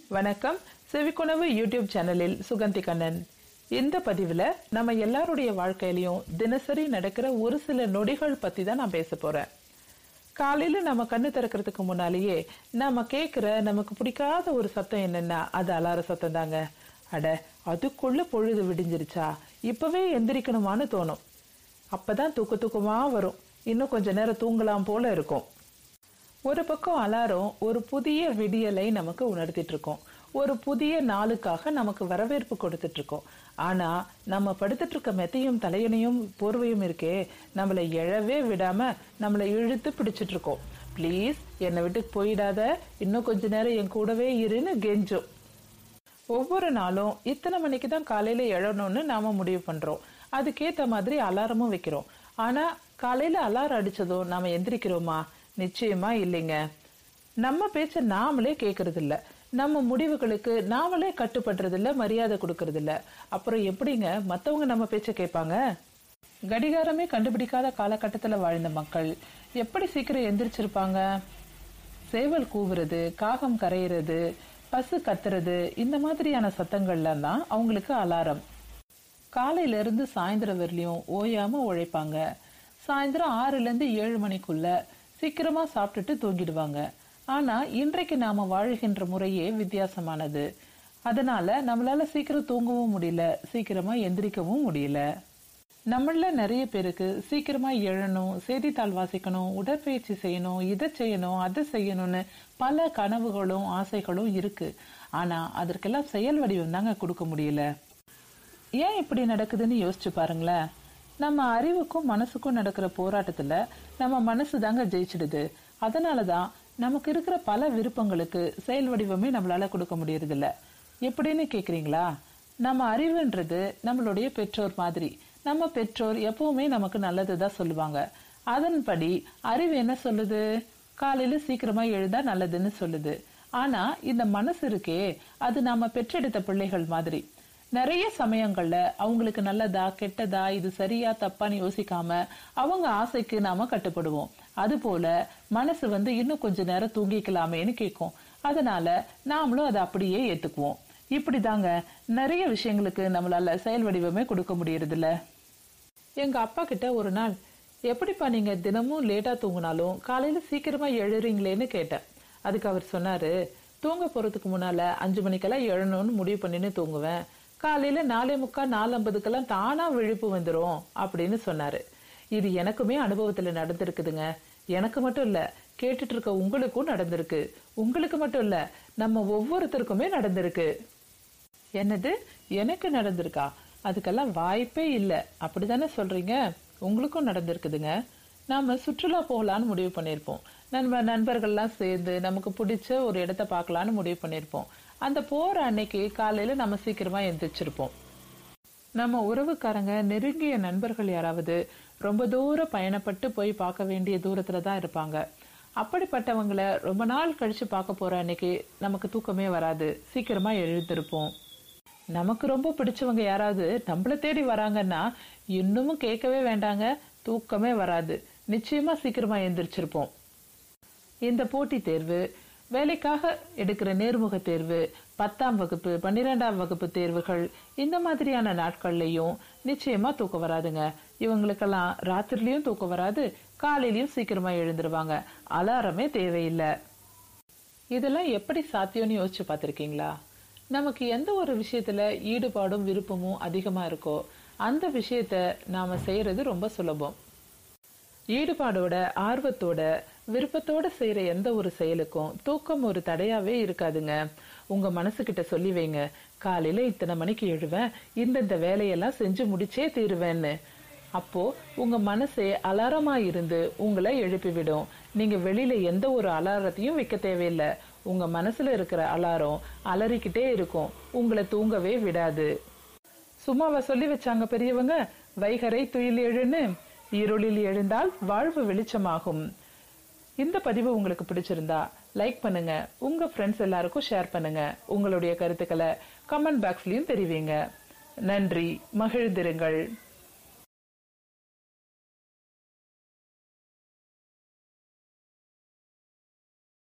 வணக்கம் செவிக்குணவு யூடியூப் சேனலில் சுகந்தி கண்ணன் இந்த பதிவுல நம்ம எல்லாருடைய வாழ்க்கையிலயும் தினசரி நடக்கிற ஒரு சில நொடிகள் பத்தி தான் நான் பேச போறேன் காலையில நம்ம கண்ணு திறக்கிறதுக்கு முன்னாலேயே நாம கேக்குற நமக்கு பிடிக்காத ஒரு சத்தம் என்னன்னா அது அலார சத்தம் தாங்க அட அதுக்குள்ள பொழுது விடிஞ்சிருச்சா இப்பவே எந்திரிக்கணுமான்னு தோணும் அப்பதான் தூக்க தூக்கமா வரும் இன்னும் கொஞ்ச நேரம் தூங்கலாம் போல இருக்கும் ஒரு பக்கம் அலாரம் ஒரு புதிய விடியலை நமக்கு உணர்த்திட்டு இருக்கோம் ஒரு புதிய நாளுக்காக நமக்கு வரவேற்பு கொடுத்துட்டு இருக்கோம் ஆனா நம்ம படுத்துட்டு இருக்க மெத்தையும் தலையணையும் போர்வையும் இருக்கே நம்மளை எழவே விடாம நம்மளை இழுத்து பிடிச்சிட்டு இருக்கோம் ப்ளீஸ் என்னை விட்டு போயிடாத இன்னும் கொஞ்ச நேரம் என் கூடவே இருன்னு கெஞ்சும் ஒவ்வொரு நாளும் இத்தனை மணிக்கு தான் காலையில எழணும்னு நாம முடிவு பண்றோம் அதுக்கேத்த மாதிரி அலாரமும் வைக்கிறோம் ஆனா காலையில அலாரம் அடிச்சதும் நாம எந்திரிக்கிறோமா நிச்சயமா இல்லைங்க நம்ம பேச்ச நாமளே கேக்குறது இல்ல நம்ம முடிவுகளுக்கு நாமளே கட்டுப்படுறது இல்ல மரியாதை கொடுக்கறது இல்ல அப்புறம் எப்படிங்க மத்தவங்க நம்ம பேச்ச கேட்பாங்க கடிகாரமே கண்டுபிடிக்காத காலகட்டத்துல வாழ்ந்த மக்கள் எப்படி சீக்கிரம் எந்திரிச்சிருப்பாங்க சேவல் கூவுறது காகம் கரையிறது பசு கத்துறது இந்த மாதிரியான சத்தங்கள்லாம் தான் அவங்களுக்கு அலாரம் காலையில இருந்து சாயந்தரம் வரலையும் ஓயாம உழைப்பாங்க சாயந்தரம் ஆறுல இருந்து ஏழு மணிக்குள்ள சீக்கிரமா சாப்பிட்டுட்டு தூங்கிடுவாங்க ஆனா இன்றைக்கு நாம வாழ்கின்ற முறையே வித்தியாசமானது அதனால நம்மளால சீக்கிரம் தூங்கவும் முடியல சீக்கிரமா எந்திரிக்கவும் முடியல நம்மள நிறைய பேருக்கு சீக்கிரமா எழணும் செய்தித்தாள் வாசிக்கணும் உடற்பயிற்சி செய்யணும் இதை செய்யணும் அதை செய்யணும்னு பல கனவுகளும் ஆசைகளும் இருக்கு ஆனா அதற்கெல்லாம் செயல் வடிவம் தாங்க கொடுக்க முடியல ஏன் இப்படி நடக்குதுன்னு யோசிச்சு பாருங்களேன் நம்ம அறிவுக்கும் மனசுக்கும் நடக்கிற போராட்டத்துல நம்ம மனசு தாங்க ஜெயிச்சிடுது அதனாலதான் நமக்கு இருக்கிற பல விருப்பங்களுக்கு செயல் வடிவமே நம்மளால கொடுக்க முடியறது இல்ல எப்படின்னு கேக்குறீங்களா நம்ம அறிவுன்றது நம்மளுடைய பெற்றோர் மாதிரி நம்ம பெற்றோர் எப்பவுமே நமக்கு நல்லதுதான் சொல்லுவாங்க அதன்படி அறிவு என்ன சொல்லுது காலையில சீக்கிரமா எழுதா நல்லதுன்னு சொல்லுது ஆனா இந்த மனசு இருக்கே அது நாம பெற்றெடுத்த பிள்ளைகள் மாதிரி நிறைய சமயங்கள்ல அவங்களுக்கு நல்லதா கெட்டதா இது சரியா தப்பான்னு யோசிக்காம அவங்க ஆசைக்கு நாம கட்டுப்படுவோம் அது போல மனசு வந்து இன்னும் கொஞ்ச நேரம் தூங்கிக்கலாமேன்னு கேட்கும் அதனால நாமளும் அதை அப்படியே ஏத்துக்குவோம் இப்படிதாங்க நிறைய விஷயங்களுக்கு நம்மளால செயல் வடிவமே கொடுக்க முடியறது இல்ல எங்க அப்பா கிட்ட ஒரு நாள் எப்படிப்பா நீங்க தினமும் லேட்டா தூங்கினாலும் காலையில சீக்கிரமா எழுறீங்களேன்னு கேட்டேன் அதுக்கு அவர் சொன்னாரு தூங்க போறதுக்கு முன்னால அஞ்சு மணிக்கெல்லாம் எழணும்னு முடிவு பண்ணின்னு தூங்குவேன் காலையில நாலே முக்கா நாலு ஐம்பதுக்கெல்லாம் தானா விழிப்பு வந்துரும் அப்படின்னு சொன்னாரு இது எனக்குமே அனுபவத்துல நடந்திருக்குதுங்க எனக்கு மட்டும் இல்ல கேட்டுட்டு இருக்க உங்களுக்கும் நடந்திருக்கு உங்களுக்கு மட்டும் இல்ல நம்ம ஒவ்வொருத்தருக்குமே நடந்திருக்கு என்னது எனக்கு நடந்திருக்கா அதுக்கெல்லாம் வாய்ப்பே இல்ல அப்படிதானே சொல்றீங்க உங்களுக்கும் நடந்திருக்குதுங்க நாம சுற்றுலா போகலான்னு முடிவு பண்ணிருப்போம் நம்ம நண்பர்கள்லாம் சேர்ந்து நமக்கு பிடிச்ச ஒரு இடத்த பார்க்கலான்னு முடிவு பண்ணிருப்போம் அந்த போற அன்னைக்கு காலையில நம்ம சீக்கிரமா எந்திரிச்சிருப்போம் நம்ம உறவுக்காரங்க நெருங்கிய நண்பர்கள் யாராவது ரொம்ப தூரம் பயணப்பட்டு போய் பார்க்க வேண்டிய தூரத்துல தான் இருப்பாங்க அப்படிப்பட்டவங்களை ரொம்ப நாள் கழிச்சு பார்க்க போற அன்னைக்கு நமக்கு தூக்கமே வராது சீக்கிரமா எழுந்திருப்போம் நமக்கு ரொம்ப பிடிச்சவங்க யாராவது நம்மள தேடி வராங்கன்னா இன்னமும் கேட்கவே வேண்டாங்க தூக்கமே வராது நிச்சயமா சீக்கிரமா எந்திரிச்சிருப்போம் இந்த போட்டி தேர்வு வேலைக்காக எடுக்கிற நேர்முக தேர்வு பத்தாம் வகுப்பு பன்னிரெண்டாம் வகுப்பு தேர்வுகள் இந்த மாதிரியான நாட்கள்லயும் நிச்சயமா தூக்கம் வராதுங்க இவங்களுக்கெல்லாம் ராத்திரிலயும் தூக்கம் வராது காலையிலயும் சீக்கிரமா எழுந்துருவாங்க அலாரமே தேவையில்லை இதெல்லாம் எப்படி சாத்தியம்னு யோசிச்சு பார்த்திருக்கீங்களா நமக்கு எந்த ஒரு விஷயத்துல ஈடுபாடும் விருப்பமும் அதிகமா இருக்கோ அந்த விஷயத்த நாம செய்யறது ரொம்ப சுலபம் ஈடுபாடோட ஆர்வத்தோட விருப்பத்தோட செய்யற எந்த ஒரு செயலுக்கும் தூக்கம் ஒரு தடையாவே இருக்காதுங்க உங்க மனசுகிட்ட சொல்லி வைங்க காலையில இத்தனை மணிக்கு எழுவேன் இந்தந்த வேலையெல்லாம் செஞ்சு முடிச்சே தீருவேன்னு அப்போ உங்க மனசே அலாரமா இருந்து உங்களை எழுப்பிவிடும் நீங்க வெளியில எந்த ஒரு அலாரத்தையும் வைக்க தேவையில்லை உங்க மனசுல இருக்கிற அலாரம் அலறிக்கிட்டே இருக்கும் உங்களை தூங்கவே விடாது சும்மாவா சொல்லி வச்சாங்க பெரியவங்க வைகரை துயில் எழுன்னு இருளில் எழுந்தால் வாழ்வு வெளிச்சமாகும் இந்த பதிவு உங்களுக்கு பிடிச்சிருந்தா லைக் பண்ணுங்க உங்க ஃப்ரெண்ட்ஸ் எல்லாருக்கும் ஷேர் பண்ணுங்க உங்களுடைய கருத்துக்களை கமெண்ட் பாக்ஸ்லயும் தெரிவிங்க நன்றி மகிழ்ந்திருங்கள்